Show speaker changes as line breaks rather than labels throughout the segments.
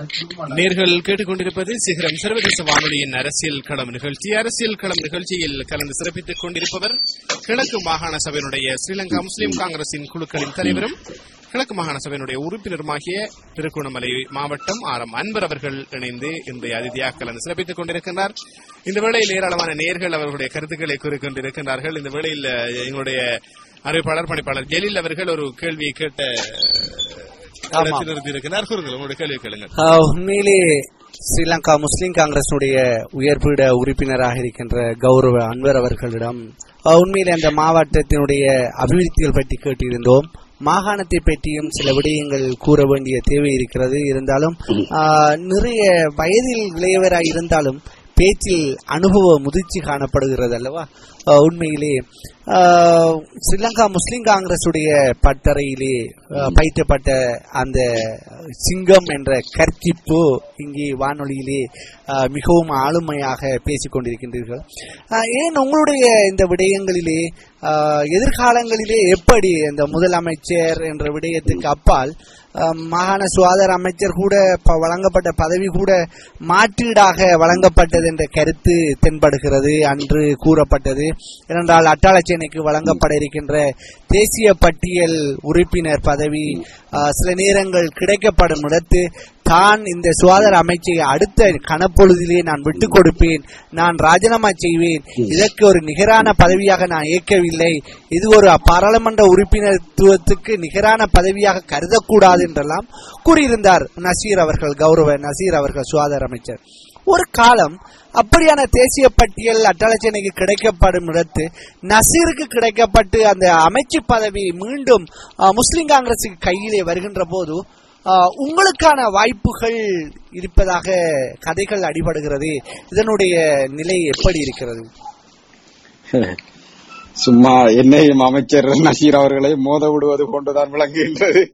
நேர்கள் கேட்டுக்கொண்டிருப்பது சிகரம் சர்வதேச வானொலியின் அரசியல் களம் நிகழ்ச்சி அரசியல் களம் நிகழ்ச்சியில் கலந்து சிறப்பித்துக் கொண்டிருப்பவர் கிழக்கு மாகாண சபையினுடைய ஸ்ரீலங்கா முஸ்லிம் காங்கிரசின் குழுக்களின் தலைவரும் கிழக்கு மாகாண சபையினுடைய உறுப்பினருமாகிய திருகோணமலை மாவட்டம் ஆர் எம் அன்பர் அவர்கள் இணைந்து இன்றைய அதிதியாக கலந்து சிறப்பித்துக் கொண்டிருக்கின்றார் இந்த வேளையில் ஏராளமான நேர்கள் அவர்களுடைய கருத்துக்களை கூறிக்கொண்டிருக்கின்றார்கள் இந்த வேளையில் எங்களுடைய அறிவிப்பாளர் பணிப்பாளர் ஜெலீல் அவர்கள் ஒரு கேள்வியை கேட்ட இடத்தில் நிறுத்தியிருக்கிறார் கூறுங்கள் உங்களுடைய கேள்வி கேளுங்கள்
ஆஹ் உண்மையிலே ஸ்ரீலங்கா முஸ்லிம் காங்கிரசினுடைய உயர்பீட உறுப்பினராக இருக்கின்ற கௌரவ அன்வர் அவர்களிடம் ஆஹ் உண்மையிலே அந்த மாவட்டத்தினுடைய அபிவிருத்திகள் பற்றி கேட்டிருந்தோம் மாகாணத்தை பற்றியும் சில விடயங்கள் கூற வேண்டிய தேவை இருக்கிறது இருந்தாலும் ஆஹ் நிறைய வயதில் இளையவராய் இருந்தாலும் பேச்சில் அனுபவ முதிர்ச்சி காணப்படுகிறது அல்லவா ஆஹ் உண்மையிலே ஆஹ் ஸ்ரீலங்கா முஸ்லிம் காங்கிரசுடைய பட்டறையிலே ஆஹ் பயிற்றப்பட்ட அந்த சிங்கம் என்ற கற்கிப்பு இங்கே வானொலியிலே ஆஹ் மிகவும் ஆளுமையாக பேசிக் கொண்டிருக்கின்றீர்கள் ஆஹ் ஏன் உங்களுடைய இந்த விடயங்களிலே ஆஹ் எதிர்காலங்களிலே எப்படி இந்த முதலமைச்சர் என்ற விடயத்துக்கு அப்பால் ஆஹ் மாகாண சுகாதார அமைச்சர் கூட ப- வழங்கப்பட்ட பதவி கூட மாற்றீடாக வழங்கப்பட்டது என்ற கருத்து தென்படுகிறது அன்று கூறப்பட்டது ஏனென்றால் அட்டாளச்சேனைக்கு வழங்கப்பட இருக்கின்ற தேசிய பட்டியல் உறுப்பினர் பதவி ஆஹ் சில நேரங்கள் கிடைக்கப்படும் இடத்து தான் இந்த சுகாதார அமைச்சை அடுத்த கணப்பொழுதிலே நான் விட்டுக் கொடுப்பேன் நான் ராஜினாமா செய்வேன் இதற்கு ஒரு நிகரான பதவியாக நான் ஏற்கவில்லை இது ஒரு பாராளுமன்ற உறுப்பினத்துவத்துக்கு நிகரான பதவியாக கருதக்கூடாது என்றெல்லாம் கூறியிருந்தார் நசீர் அவர்கள் கௌரவ நசீர் அவர்கள் சுகாதார அமைச்சர் ஒரு காலம் அப்படியான தேசிய பட்டியல் அட்டாளச்சேனைக்கு கிடைக்கப்படும் இடத்து நசீருக்கு கிடைக்கப்பட்டு அந்த அமைச்சு பதவி மீண்டும் அஹ், முஸ்லிம் காங்கிரசுக்கு கையிலே வருகின்ற போது அஹ், உங்களுக்கான வாய்ப்புகள் இருப்பதாக கதைகள் அடிபடுகிறது இதனுடைய நிலை எப்படி இருக்கிறது
சும்மா என்னையும் அமைச்சர் நசீர் அவர்களை மோத விடுவது போன்றுதான் விளங்குகின்றது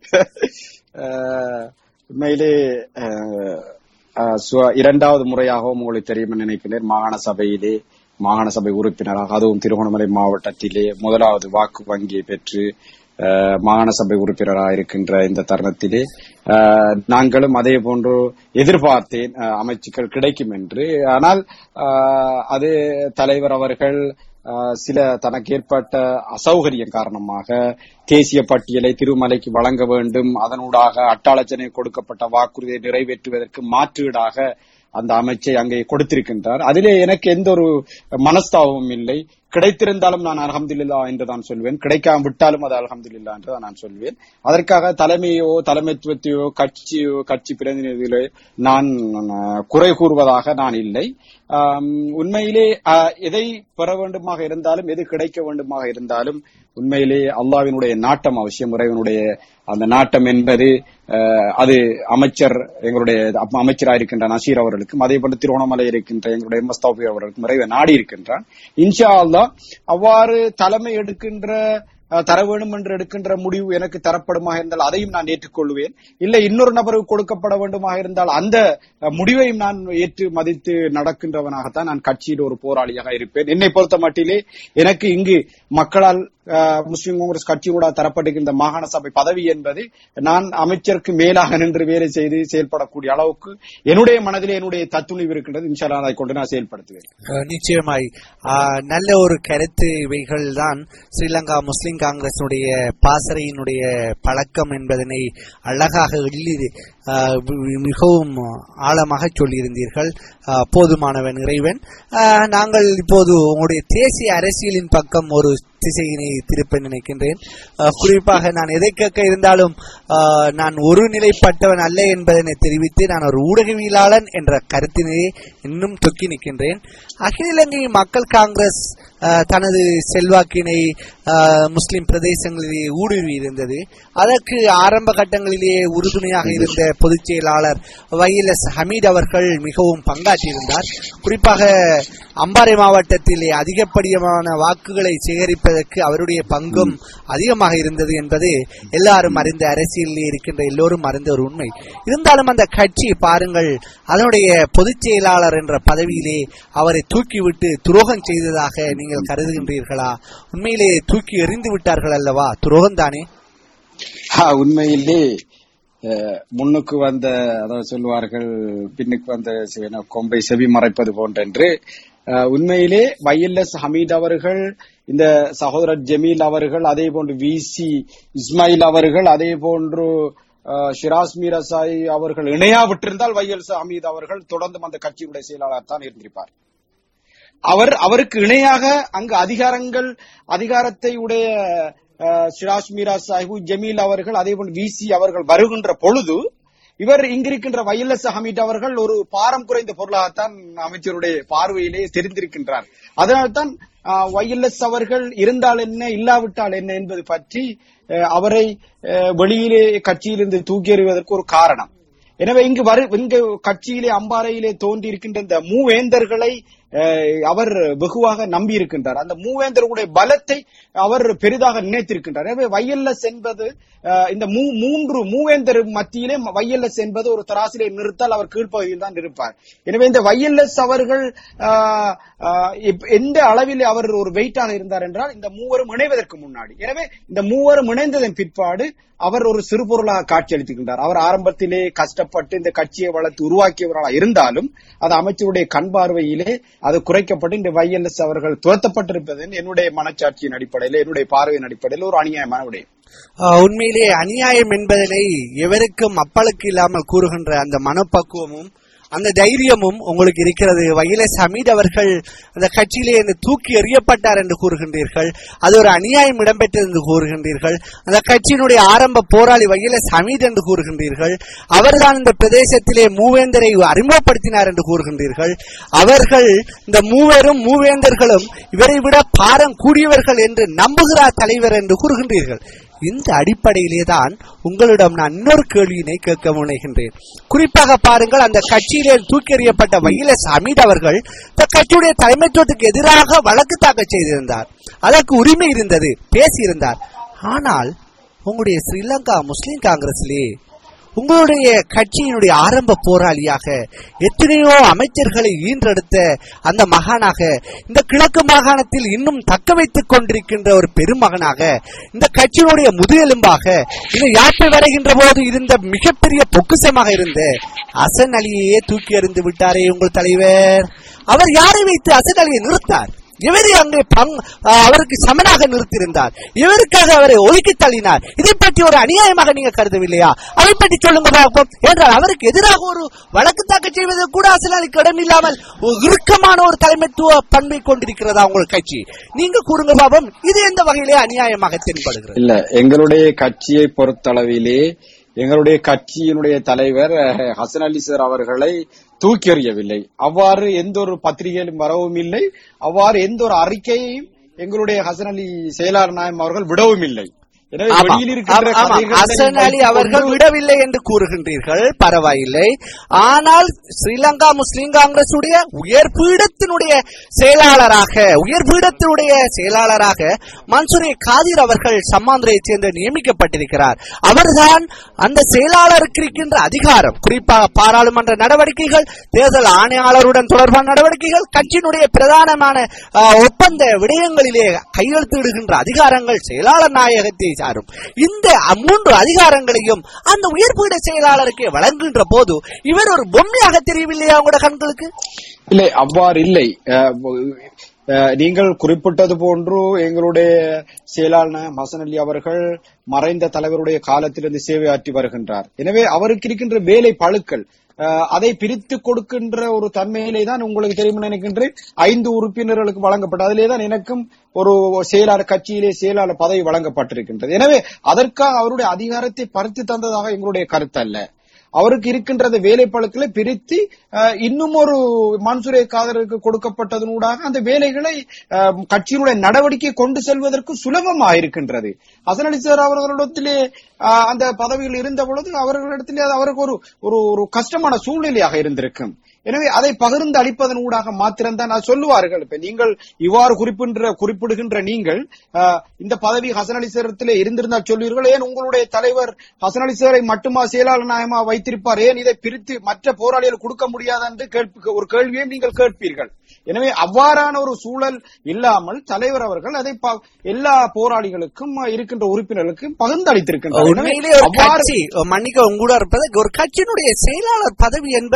அஹ், உண்மையிலே அஹ், அஹ், சு- இரண்டாவது முறையாகவும் உங்களுக்கு தெரியும் என்று நினைக்கிறேன் மாகாண சபையிலே மாகாண சபை உறுப்பினராக அதுவும் திருகோணமலை மாவட்டத்திலே முதலாவது வாக்கு வங்கியை பெற்று அஹ், மாகாண சபை உறுப்பினராக இருக்கின்ற இந்த தருணத்திலே அஹ், நாங்களும் அதே போன்று எதிர்பார்த்தேன் அஹ், அமைச்சுக்கள் கிடைக்கும் என்று ஆனால் அஹ், அது தலைவர் அவர்கள் அஹ், சில தனக்கு ஏற்பட்ட அசௌகரியம் காரணமாக தேசிய பட்டியலை திருமலைக்கு வழங்க வேண்டும் அதனூடாக அட்டாளச்சனை கொடுக்கப்பட்ட வாக்குறுதியை நிறைவேற்றுவதற்கு மாற்றீடாக அந்த அமைச்சை அங்கே கொடுத்திருக்கின்றார் அதிலே எனக்கு எந்த ஒரு மனஸ்தாபமும் இல்லை கிடைத்திருந்தாலும் நான் அல்ஹம்துலில்லா என்று தான் சொல்வேன் கிடைக்காம விட்டாலும் அது அல்ஹம்துலில்லா என்று தான் நான் சொல்வேன் அதற்காக தலைமையோ தலைமைத்துவத்தையோ கட்சியோ கட்சி பிரதிநிதிகளோ நான் அஹ், குறை கூறுவதாக நான் இல்லை ஆம், உண்மையிலே அஹ், எதை பெற வேண்டுமாக இருந்தாலும் எது கிடைக்க வேண்டுமாக இருந்தாலும் உண்மையிலே அல்லாவினுடைய நாட்டம் அவசியம் இறைவனுடைய அந்த நாட்டம் என்பது அஹ், அது அமைச்சர் எங்களுடைய அப்ப அமைச்சராக இருக்கின்ற நசீர் அவர்களுக்கும் அதே போன்று திருவண்ணாமலை இருக்கின்ற எங்களுடைய மஸ்தாபி அவர்களுக்கும் இறைவன் நாடி இருக்கின்றான் இன்ஷா அல்லாஹ் அவ்வாறு தலைமை எடுக்கின்ற அஹ், தர வேண்டும் என்று எடுக்கின்ற முடிவு எனக்கு தரப்படுமாக இருந்தால் அதையும் நான் ஏற்றுக்கொள்வேன் இல்லை இன்னொரு நபருக்கு கொடுக்கப்பட வேண்டுமாக இருந்தால் அந்த அஹ், முடிவையும் நான் ஏற்று மதித்து நடக்கின்றவனாகத்தான் நான் கட்சியில் ஒரு போராளியாக இருப்பேன் என்னை பொறுத்த மட்டிலே எனக்கு இங்கு மக்களால் அஹ், முஸ்லிம் காங்கிரஸ் கட்சியோட தரப்படுகின்ற மாகாண சபை பதவி என்பது நான் அமைச்சருக்கு மேலாக நின்று வேலை செய்து செயல்படக்கூடிய அளவுக்கு என்னுடைய மனதிலே என்னுடைய தத்துணிவு இருக்கின்றது இன்ஷா அல்லாஹ் அதை கொண்டு நான் செயல்படுத்துவேன்
அஹ் நிச்சயமாய் அஹ் நல்ல ஒரு கருத்து இவைகள் தான் ஸ்ரீலங்கா முஸ்லிம் காங்கிரசினுடைய பாசறையினுடைய பழக்கம் என்பதனை அழகாக எள்ளி அஹ் வி- மிகவும் ஆழமாக சொல்லியிருந்தீர்கள் அஹ் போதுமானவன் இறைவன் அஹ் நாங்கள் இப்போது உங்களுடைய தேசிய அரசியலின் பக்கம் ஒரு திசையினை திருப்ப நினைக்கின்றேன் அஹ் குறிப்பாக நான் எதை கேட்க இருந்தாலும் அஹ் நான் ஒரு நிலைப்பட்டவன் அல்ல என்பதனை தெரிவித்து நான் ஒரு ஊடகவியலாளன் என்ற கருத்தினை இன்னும் தொக்கி நிற்கின்றேன் அகில இலங்கை மக்கள் காங்கிரஸ் அஹ், தனது செல்வாக்கினை அஹ், முஸ்லிம் பிரதேசங்களிலே ஊடுருவி இருந்தது அதற்கு ஆரம்ப கட்டங்களிலேயே உறுதுணையாக இருந்த பொதுச் செயலாளர் வைஎல்எஸ் ஹமீத் அவர்கள் மிகவும் பங்காற்றியிருந்தார் குறிப்பாக அம்பாறை மாவட்டத்திலே அதிகப்படியான வாக்குகளை சேகரிப்பதற்கு அவருடைய பங்கும் அதிகமாக இருந்தது என்பது எல்லாரும் அறிந்த அரசியலில் இருக்கின்ற எல்லோரும் அறிந்த ஒரு உண்மை இருந்தாலும் அந்த கட்சி பாருங்கள் அதனுடைய பொதுச் செயலாளர் என்ற பதவியிலே அவரை தூக்கிவிட்டு துரோகம் செய்ததாக நீங்கள் கருதுகின்றீர்களா உண்மையிலே தூக்கி எறிந்து விட்டார்கள் அல்லவா துரோகம் தானே
ஆ, உண்மையிலே அஹ், முன்னுக்கு வந்த அதாவது சொல்லுவார்கள் பின்னுக்கு வந்த சிவன கொம்பை செவி மறைப்பது போன்றென்று அஹ், உண்மையிலே வைஎல்எஸ் ஹமீத் அவர்கள் இந்த சகோதரர் ஜமீல் அவர்கள் அதே போன்று விசி இஸ்மாயில் அவர்கள் அதே போன்று அஹ், ஷிராஸ் மீரசாய் அவர்கள் இணையா விட்டிருந்தால் வைஎல்எஸ் ஹமீத் அவர்கள் தொடர்ந்தும் அந்த கட்சியுடைய செயலாளர் தான் இருந்திருப்பார் அவர் அவருக்கு இணையாக அங்கு அதிகாரங்கள் அதிகாரத்தை உடைய அஹ், சிராஜ் மீரா சாஹிபு ஜமீல் அவர்கள் அதே போன்று விசி அவர்கள் வருகின்ற பொழுது இவர் இங்கிருக்கின்ற வைஎல்எஸ் ஹமீட் அவர்கள் ஒரு பாரம் குறைந்த பொருளாகத்தான் அமைச்சருடைய பார்வையிலே தெரிந்திருக்கின்றார் அதனால்தான் வைஎல்எஸ் அவர்கள் இருந்தால் என்ன இல்லாவிட்டால் என்ன என்பது பற்றி அஹ், அவரை அஹ், வெளியிலே கட்சியிலிருந்து தூக்கி எறிவதற்கு ஒரு காரணம் எனவே இங்கு வரு இங்கு கட்சியிலே அம்பாறையிலே தோன்றி இருக்கின்ற இந்த மூவேந்தர்களை அஹ், அவர் வெகுவாக நம்பி இருக்கின்றார் அந்த மூவேந்தர்களுடைய பலத்தை அவர் பெரிதாக நினைத்திருக்கின்றார் எனவே வைஎல்எஸ் என்பது அஹ், இந்த மூ- மூன்று மூவேந்தர் மத்தியிலே வைஎல்எஸ் என்பது ஒரு தராசிலே நிறுத்தால் அவர் கீழ்ப்பகுதியில் தான் இருப்பார் எனவே இந்த வைஎல்எஸ் அவர்கள் அஹ், அஹ், இப்ப எந்த அளவில் அவர் ஒரு வெயிட்டாக இருந்தார் என்றால் இந்த மூவரும் இணைவதற்கு முன்னாடி எனவே இந்த மூவரும் இணைந்ததன் பிற்பாடு அவர் ஒரு சிறு பொருளாக காட்சியளித்துக்கின்றார் அவர் ஆரம்பத்திலே கஷ்டப்பட்டு இந்த கட்சியை வளர்த்து உருவாக்கியவர்களாக இருந்தாலும் அது அமைச்சருடைய கண் பார்வையிலே அது குறைக்கப்பட்டு இந்த வைஎல்எஸ் அவர்கள் துரத்தப்பட்டிருப்பது என்னுடைய மனச்சாட்சியின் அடிப்படையில் என்னுடைய பார்வையின் அடிப்படையில் ஒரு அநியாயமான விடயம்
ஆஹ் உண்மையிலே அநியாயம் என்பதனை எவருக்கும் அப்பளுக்கு இல்லாமல் கூறுகின்ற அந்த மனப்பக்குவமும் அந்த தைரியமும் உங்களுக்கு இருக்கிறது வைலஸ் ஹமீத் அவர்கள் அந்த கட்சியிலே இந்த தூக்கி எறியப்பட்டார் என்று கூறுகின்றீர்கள் அது ஒரு அநியாயம் இடம்பெற்றது என்று கூறுகின்றீர்கள் அந்த கட்சியினுடைய ஆரம்ப போராளி வைலஸ் ஹமீத் என்று கூறுகின்றீர்கள் அவர்தான் இந்த பிரதேசத்திலே மூவேந்தரை அறிமுகப்படுத்தினார் என்று கூறுகின்றீர்கள் அவர்கள் இந்த மூவரும் மூவேந்தர்களும் இவரை விட பாரம் கூடியவர்கள் என்று நம்புகிறார் தலைவர் என்று கூறுகின்றீர்கள் இந்த அடிப்படையிலே தான் உங்களிடம் நான் இன்னொரு கேள்வியினை கேட்க முனைகின்றேன் குறிப்பாக பாருங்கள் அந்த கட்சியிலே தூக்கி எறியப்பட்ட வைலஸ் ஹமீத் அவர்கள் இந்த கட்சியுடைய தலைமைத்துவத்துக்கு எதிராக வழக்கு தாக்கல் செய்திருந்தார் அதற்கு உரிமை இருந்தது பேசியிருந்தார் ஆனால் உங்களுடைய ஸ்ரீலங்கா முஸ்லிம் காங்கிரஸிலே உங்களுடைய கட்சியினுடைய ஆரம்ப போராளியாக எத்தனையோ அமைச்சர்களை ஈன்றெடுத்த அந்த மகானாக இந்த கிழக்கு மாகாணத்தில் இன்னும் தக்க வைத்துக் கொண்டிருக்கின்ற ஒரு பெருமகனாக இந்த கட்சியினுடைய முதுகெலும்பாக இந்த யாத்திரை வரைகின்ற போது இருந்த மிகப்பெரிய பொக்குசமாக இருந்த அசன் அலியையே தூக்கி எறிந்து விட்டாரே உங்கள் தலைவர் அவர் யாரை வைத்து அசன் அலியை நிறுத்தார் இவரை அங்கே பங்- ஆ, அவருக்கு சமனாக நிறுத்தியிருந்தார் இவருக்காக அவரை ஒதுக்கி தள்ளினார் இதை பற்றி ஒரு அநியாயமாக நீங்க கருதவில்லையா அதை பற்றி சொல்லுங்க பார்ப்போம் என்றால் அவருக்கு எதிராக ஒரு வழக்கு தாக்கல் செய்வது கூட அசலாளிக்கு இடமில்லாமல் ஒரு இறுக்கமான ஒரு தலைமைத்துவ பண்பை கொண்டிருக்கிறதா உங்கள் கட்சி நீங்க கூறுங்க பாப்போம் இது எந்த வகையிலே அநியாயமாக தென்படுகிறது
இல்ல எங்களுடைய கட்சியை பொறுத்தளவிலே எங்களுடைய கட்சியினுடைய தலைவர் அஹ், ஹசன் அலி சார் அவர்களை தூக்கி எறியவில்லை அவ்வாறு எந்த ஒரு பத்திரிகையிலும் வரவும் இல்லை அவ்வாறு எந்த ஒரு அறிக்கையையும் எங்களுடைய ஹசன் அலி செயலாளர் நாயம் அவர்கள் விடவும் இல்லை எனவே
ஆமா.
வெளியில் இருக்கின்ற
ஆமா, ஆமா.
கதைகளை
ஹசன் அலி
வைத்துக்
அவர்கள்
கொண்டு-
விடவில்லை என்று கூறுகின்றீர்கள் பரவாயில்லை ஆனால் ஸ்ரீலங்கா முஸ்லிம் காங்கிரஸ் உடைய உயர் பீடத்தினுடைய செயலாளராக உயர் பீடத்தினுடைய செயலாளராக மன்சூரே காதிர் அவர்கள் சம்மாந்துரையைச் சேர்ந்து நியமிக்கப்பட்டிருக்கிறார் அவர்தான் அந்த செயலாளருக்கு இருக்கின்ற அதிகாரம் குறிப்பாக பாராளுமன்ற நடவடிக்கைகள் தேர்தல் ஆணையாளருடன் தொடர்பான நடவடிக்கைகள் கட்சியினுடைய பிரதானமான ஆ, ஒப்பந்த விடயங்களிலே கையெழுத்திடுகின்ற அதிகாரங்கள் செயலாளர் நாயகத்தை சாரும் இந்த மூன்று அதிகாரங்களையும் அந்த உயர்பீட செயலாளருக்கு வழங்குகின்ற போது இவர் ஒரு பொம்மையாக தெரியவில்லையா உங்களோட கண்களுக்கு
இல்லை அவ்வாறு இல்லை அஹ், அஹ், நீங்கள் குறிப்பிட்டது போன்று எங்களுடைய செயலாளர் ஹசன் அலி அவர்கள் மறைந்த தலைவருடைய காலத்திலிருந்து சேவையாற்றி வருகின்றார் எனவே அவருக்கு இருக்கின்ற வேலை பழுக்கள் அஹ், அதை பிரித்து கொடுக்கின்ற ஒரு தன்மையிலே தான் உங்களுக்கு தெரியும் நினைக்கின்றேன் ஐந்து உறுப்பினர்களுக்கு வழங்கப்பட்ட அதிலே தான் எனக்கும் ஒரு செயலாளர் கட்சியிலே செயலாளர் பதவி வழங்கப்பட்டிருக்கின்றது எனவே அதற்காக அவருடைய அதிகாரத்தை பறித்து தந்ததாக எங்களுடைய கருத்து அல்ல அவருக்கு இருக்கின்றது வேலைப்பழுக்களை பிரித்து அஹ், இன்னும் ஒரு மன்சூரே காதருக்கு கொடுக்கப்பட்டதனூடாக அந்த வேலைகளை அஹ், கட்சியினுடைய நடவடிக்கை கொண்டு செல்வதற்கு சுலபமாக இருக்கின்றது ஹசன் அலி சார் அவர்களிடத்திலே அஹ், அந்த பதவியில் இருந்த பொழுது அவர்களிடத்திலே அது அவருக்கு ஒரு ஒரு ஒரு கஷ்டமான சூழ்நிலையாக இருந்திருக்கும் எனவே அதை பகிர்ந்து அளிப்பதன் ஊடாக மாத்திரம்தான் நான் சொல்லுவார்கள் இப்ப நீங்கள் இவ்வாறு குறிப்பின்ற குறிப்பிடுகின்ற நீங்கள் ஆஹ், இந்த பதவி ஹசன் அலி சேரத்திலே இருந்திருந்தால் சொல்வீர்கள் ஏன் உங்களுடைய தலைவர் ஹசன் அலி சேரை மட்டுமா செயலாளர் நாயமா வைத்திருப்பார் ஏன் இதை பிரித்து மற்ற போராளிகள் கொடுக்க முடியாது என்று கேட்பு- ஒரு கேள்வியை நீங்கள் கேட்பீர்கள் எனவே அவ்வாறான ஒரு சூழல் இல்லாமல் தலைவர் அவர்கள் அதை ப- எல்லா போராளிகளுக்கும் இருக்கின்ற உறுப்பினர்களுக்கும் பகிர்ந்து அளித்திருக்கின்றார் எனவே
உண்மையிலே ஒரு
அவ்வாறு
கட்சி மன்னிக்க உங்களோட இருப்பது ஒரு கட்சியினுடைய செயலாளர் பதவி என்பது